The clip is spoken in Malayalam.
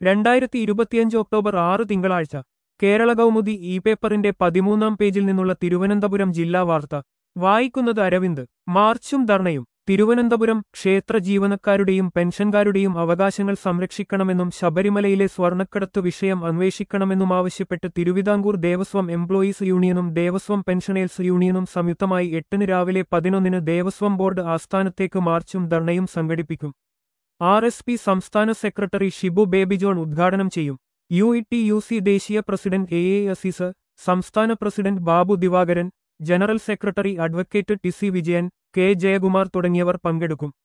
രണ്ടായിരത്തി ഇരുപത്തിയഞ്ച് ഒക്ടോബർ ആറ് തിങ്കളാഴ്ച കേരള കൗമുദി ഇ പേപ്പറിന്റെ പതിമൂന്നാം പേജിൽ നിന്നുള്ള തിരുവനന്തപുരം ജില്ലാ വാർത്ത വായിക്കുന്നത് അരവിന്ദ് മാർച്ചും ധർണയും തിരുവനന്തപുരം ക്ഷേത്ര ജീവനക്കാരുടെയും പെൻഷൻകാരുടെയും അവകാശങ്ങൾ സംരക്ഷിക്കണമെന്നും ശബരിമലയിലെ സ്വർണ്ണക്കടത്ത് വിഷയം അന്വേഷിക്കണമെന്നും ആവശ്യപ്പെട്ട് തിരുവിതാംകൂർ ദേവസ്വം എംപ്ലോയീസ് യൂണിയനും ദേവസ്വം പെൻഷനേഴ്സ് യൂണിയനും സംയുക്തമായി എട്ടിന് രാവിലെ പതിനൊന്നിന് ദേവസ്വം ബോർഡ് ആസ്ഥാനത്തേക്ക് മാർച്ചും ധർണയും സംഘടിപ്പിക്കും ആർ എസ് പി സംസ്ഥാന സെക്രട്ടറി ഷിബു ബേബി ജോൺ ഉദ്ഘാടനം ചെയ്യും U E T U C ദേശീയ പ്രസിഡന്റ് എ എ അസീസ് സംസ്ഥാന president Babu Divakaran general secretary advocate T C Vijayan K Jayakumar തുടങ്ങിയവർ പങ്കെടുക്കും